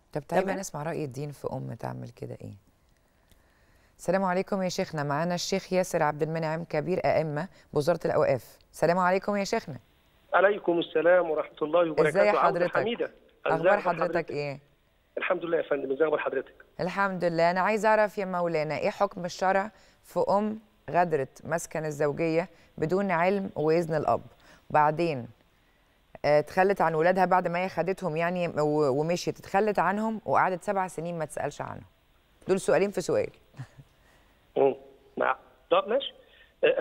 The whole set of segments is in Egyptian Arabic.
طب تعالى تمام. نسمع رأي الدين في أم تعمل كده إيه السلام عليكم يا شيخنا معانا الشيخ ياسر عبد المنعم كبير أئمة بوزارة الأوقاف السلام عليكم يا شيخنا عليكم السلام ورحمه الله وبركاته ازاي عودة حضرتك؟ حميده أخبار ازاي حضرتك إيه الحمد لله يا فندم ازي اخبار حضرتك الحمد لله أنا عايز أعرف يا مولانا إيه حكم الشرع في أم غدرت مسكن الزوجية بدون علم وإذن الأب بعدين آه، تخلت عن ولادها بعد ما هي خدتهم يعني و- ومشيت اتخلت عنهم وقعدت سبع سنين ما تسألش عنهم دول سؤالين في سؤال مم. نعم طب ماشي آه،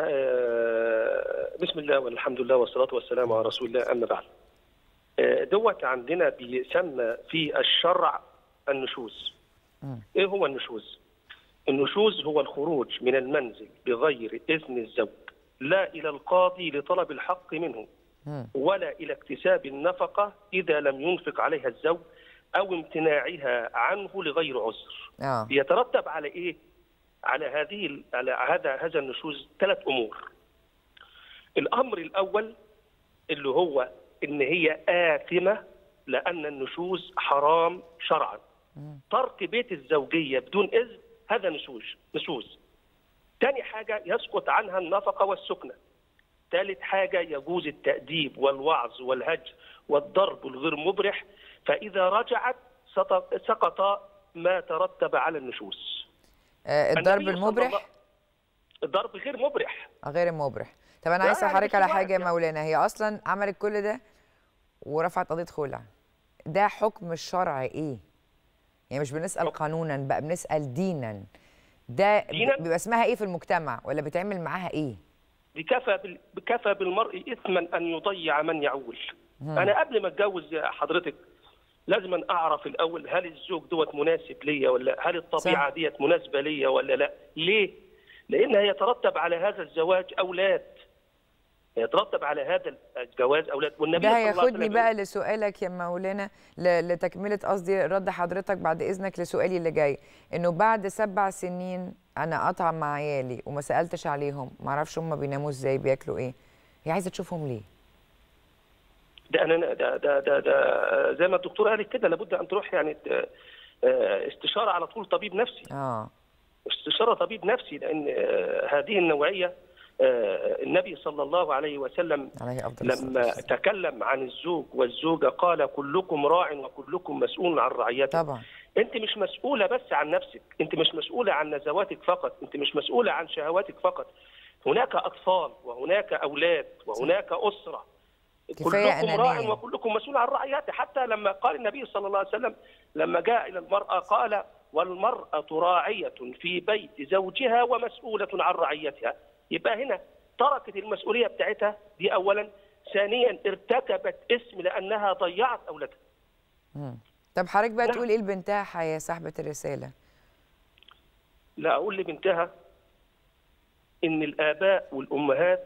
آه، بسم الله والحمد لله والصلاه والسلام على رسول الله اما بعد آه، دوت عندنا بيسمى في الشرع النشوز ايه هو النشوز النشوز هو الخروج من المنزل بغير اذن الزوج لا الى القاضي لطلب الحق منه ولا الى اكتساب النفقه اذا لم ينفق عليها الزوج او امتناعها عنه لغير عذر اه يترتب على ايه؟ على هذه ال- على هذا هذا النشوز ثلاث امور. الامر الاول اللي هو ان هي آثمه لان النشوز حرام شرعا. ترك بيت الزوجيه بدون اذن هذا نشوز نشوز. ثاني حاجه يسقط عنها النفقه والسكنه. ثالث حاجه يجوز التأديب والوعظ والهجر والضرب الغير مبرح فاذا رجعت سقط- سقط ما ترتب على النشوز. آه، الضرب النبي صلى المبرح الله- الضرب غير مبرح غير المبرح طب انا لا، عايز اسال يعني حضرتك مش على واحد حاجه يا يعني. مولانا هي اصلا عملت كل ده ورفعت قضيه خلع ده حكم الشرع ايه يعني مش بنسال قانونا بقى بنسال دينا ده ديناً؟ بيبقى اسمها ايه في المجتمع ولا بيتعمل معاها ايه دي كفى بال... كفى بالمرء اثما ان يضيع من يعول انا قبل ما اتجوز يا حضرتك لازم أن اعرف الاول هل الزوج دوت مناسب ليا ولا هل الطبيعه صح. ديت مناسبه ليا ولا لا ليه لان هيترتب على هذا الزواج اولاد يترتب على هذا الجواز اولاد والنبي ده صلى الله عليه هياخدني وسلم بقى لسؤالك يا مولانا ل- لتكمله قصدي رد حضرتك بعد اذنك لسؤالي اللي جاي انه بعد سبع سنين انا اطعم مع عيالي وما سالتش عليهم ما اعرفش هم بيناموا ازاي بياكلوا ايه هي عايزه تشوفهم ليه ده انا ده ده ده, ده زي ما الدكتور قالت كده لابد ان تروح يعني ت- آه، استشاره على طول طبيب نفسي اه استشاره طبيب نفسي لان آه، هذه النوعيه آه، النبي صلى الله عليه وسلم عليه افضل الصلاة لما والسلام. تكلم عن الزوج والزوجه قال كلكم راع وكلكم مسؤول عن رعيته طبعا انت مش مسؤوله بس عن نفسك انت مش مسؤوله عن نزواتك فقط انت مش مسؤوله عن شهواتك فقط هناك اطفال وهناك اولاد وهناك اسره كفاية كلكم راع أنانية. وكلكم مسؤول عن رعيته حتى لما قال النبي صلى الله عليه وسلم لما جاء الى المراه قال والمراه راعيه في بيت زوجها ومسؤوله عن رعيتها يبقى هنا تركت المسؤوليه بتاعتها دي اولا ثانيا ارتكبت اسم لانها ضيعت اولادها مم. طب حضرتك بقى نعم. تقول ايه لبنتها يا صاحبه الرساله لا اقول لبنتها ان الاباء والامهات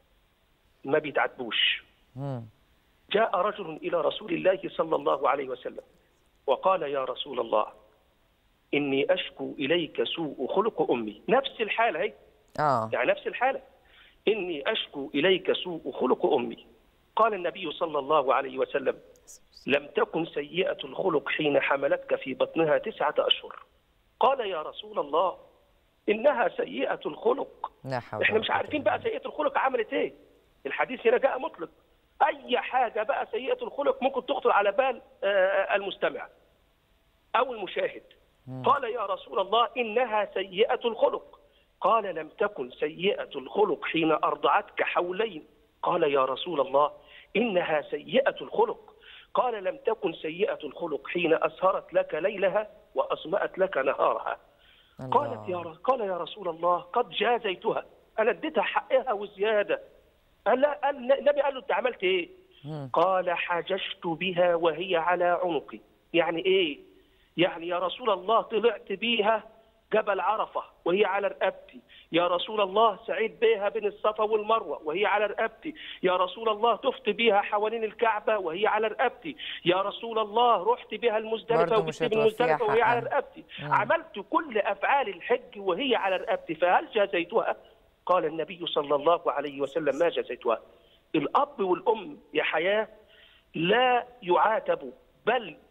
ما بيتعاتبوش مم. جاء رجل الى رسول الله صلى الله عليه وسلم وقال يا رسول الله اني اشكو اليك سوء خلق امي نفس الحاله هي اه يعني نفس الحاله اني اشكو اليك سوء خلق امي قال النبي صلى الله عليه وسلم لم تكن سيئه الخلق حين حملتك في بطنها تسعه اشهر قال يا رسول الله انها سيئه الخلق لا حول احنا ولا مش قوة عارفين إلا بقى سيئه الخلق عملت ايه الحديث هنا جاء مطلق اي حاجه بقى سيئه الخلق ممكن تخطر على بال آه، المستمع او المشاهد قال يا رسول الله انها سيئه الخلق قال لم تكن سيئه الخلق حين ارضعتك حولين قال يا رسول الله انها سيئه الخلق قال لم تكن سيئه الخلق حين اسهرت لك ليلها واصمأت لك نهارها الله. قالت يا ر- قال يا رسول الله قد جازيتها انا اديتها حقها وزياده قال لا قال النبي قال له انت عملت ايه؟ قال حججت بها وهي على عنقي يعني ايه؟ يعني يا رسول الله طلعت بيها جبل عرفه وهي على رقبتي يا رسول الله سعيد بيها بين الصفا والمروه وهي على رقبتي يا رسول الله طفت بيها حوالين الكعبه وهي على رقبتي يا رسول الله رحت بها المزدلفه برضه مش وجبت من هتوفيها المزدلفه وهي على حقها. رقبتي عملت كل افعال الحج وهي على رقبتي فهل جازيتها؟ قال النبي صلى الله عليه وسلم ما جازيتها الاب والام يا حياه لا يعاتبوا بل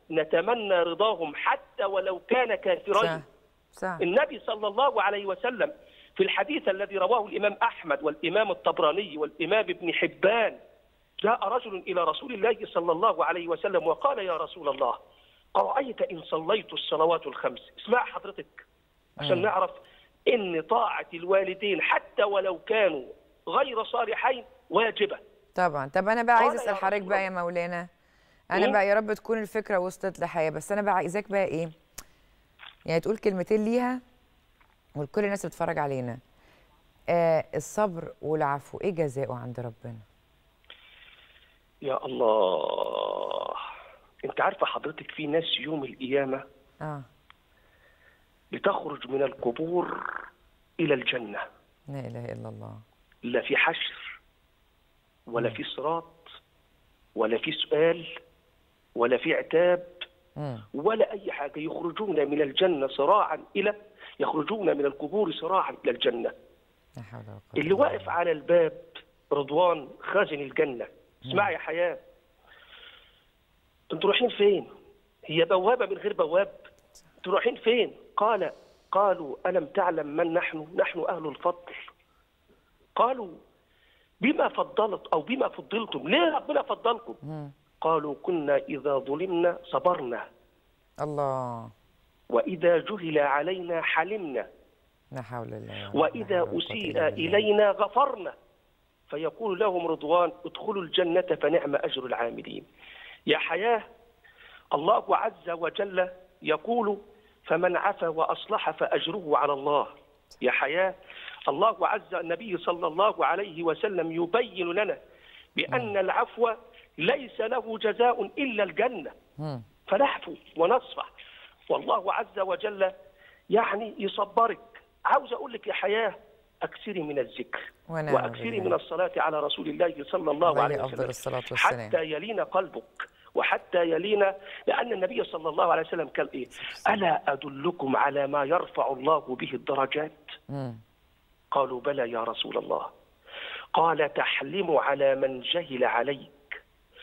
نتمنى رضاهم حتى ولو كان كافرين صح صح النبي صلى الله عليه وسلم في الحديث الذي رواه الإمام أحمد والإمام الطبراني والإمام ابن حبان جاء رجل إلى رسول الله صلى الله عليه وسلم وقال يا رسول الله أرأيت إن صليت الصلوات الخمس اسمع حضرتك عشان مم. نعرف إن طاعة الوالدين حتى ولو كانوا غير صالحين واجبة طبعا طب انا بقى عايز قال اسال يا حضرتك رسول بقى يا مولانا انا مم. بقى يا رب تكون الفكره وصلت لحياه بس انا بقى عايزاك بقى ايه يعني تقول كلمتين ليها ولكل الناس اللي بتتفرج علينا آه الصبر والعفو ايه جزاؤه عند ربنا يا الله انت عارفة حضرتك في ناس يوم القيامة اه بتخرج من القبور إلى الجنة لا اله الا الله لا في حشر ولا في صراط ولا في سؤال ولا في عتاب مم. ولا أي حاجة يخرجون من الجنة صراعا إلى يخرجون من القبور صراعا إلى الجنة لا حول ولا قوه اللي إلا واقف على الباب رضوان خازن الجنة اسمع يا حياة انتوا رايحين فين هي بوابة من غير بواب انتوا رايحين فين قال قالوا ألم تعلم من نحن نحن أهل الفضل قالوا بما فضلت أو بما فضلتم ليه ربنا فضلكم مم. قالوا كنا إذا ظلمنا صبرنا الله وإذا جهل علينا حلمنا لا حول الله وإذا لا حول ولا قوة أسيء إلا بالله. إلينا غفرنا فيقول لهم رضوان ادخلوا الجنة فنعم أجر العاملين يا حياة الله عز وجل يقول فمن عفا وأصلح فأجره على الله يا حياة الله عز النبي صلى الله عليه وسلم يبين لنا بأن العفو ليس له جزاء إلا الجنة مم. فنعفو ونصفح والله عز وجل يعني يصبرك عاوز اقول لك يا حياه اكثري من الذكر ونعم واكثري بالله. من الصلاه على رسول الله صلى الله عليه عليه أفضل وسلم الصلاة والسلام. حتى يلين قلبك وحتى يلين لان النبي صلى الله عليه وسلم قال ايه الا ادلكم على ما يرفع الله به الدرجات مم. قالوا بلى يا رسول الله قال تحلم على من جهل عليك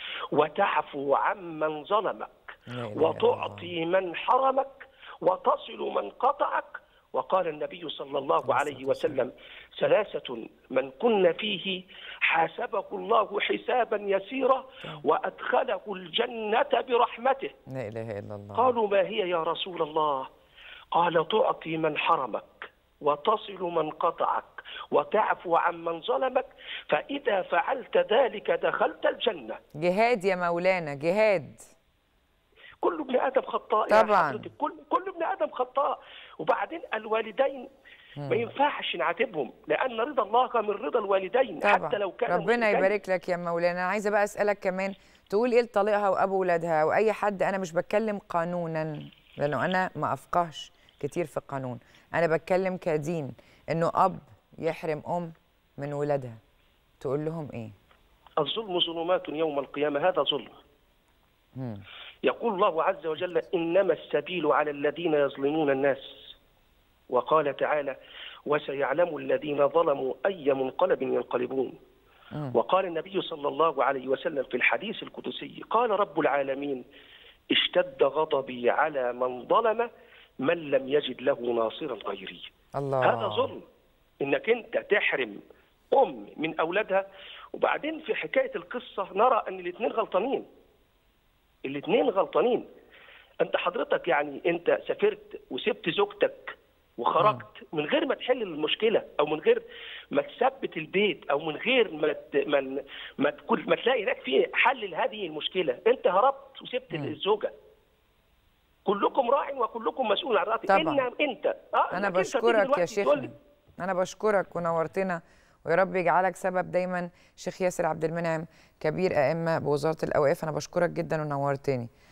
وتعفو عمن ظلمك لا إله إلا وتعطي من حرمك وتصل من قطعك وقال النبي صلى الله عليه وسلم ثلاثة من كن فيه حاسبه الله حسابا يسيرا وأدخله الجنة برحمته لا اله الا الله قالوا ما هي يا رسول الله قال تعطي من حرمك وتصل من قطعك وتعفو عن من ظلمك فإذا فعلت ذلك دخلت الجنة جهاد يا مولانا جهاد كل ابن ادم خطاء يا طبعاً. حضرتك كل كل ابن ادم خطاء وبعدين الوالدين ما ينفعش نعاتبهم لان رضا الله من رضا الوالدين طبعا حتى لو كان ربنا يبارك لك يا مولانا انا عايزه بقى اسالك كمان تقول ايه لطليقها وابو ولادها واي حد انا مش بتكلم قانونا لانه انا ما افقهش كتير في القانون انا بتكلم كدين انه اب يحرم ام من ولادها تقول لهم ايه الظلم ظلمات يوم القيامه هذا ظلم مم. يقول الله عز وجل انما السبيل على الذين يظلمون الناس وقال تعالى وسيعلم الذين ظلموا اي منقلب ينقلبون مم. وقال النبي صلى الله عليه وسلم في الحديث القدسي قال رب العالمين اشتد غضبي على من ظلم من لم يجد له ناصرا غيري الله هذا ظلم انك انت تحرم ام من اولادها وبعدين في حكايه القصه نرى ان الاثنين غلطانين الاثنين غلطانين انت حضرتك يعني انت سافرت وسبت زوجتك وخرجت من غير ما تحل المشكله او من غير ما تثبت البيت او من غير ما ت... ما ما, تكون ما تلاقي هناك في حل لهذه المشكله انت هربت وسبت الزوجه كلكم راع وكلكم مسؤول عن رعيته طبعاً. إن انت آه انا إنك أنت تيجي بشكرك يا دلوقتي تقول لي شيخنا انا بشكرك ونورتنا ويا رب يجعلك سبب دايما شيخ ياسر عبد المنعم كبير ائمه بوزاره الاوقاف انا بشكرك جدا ونورتني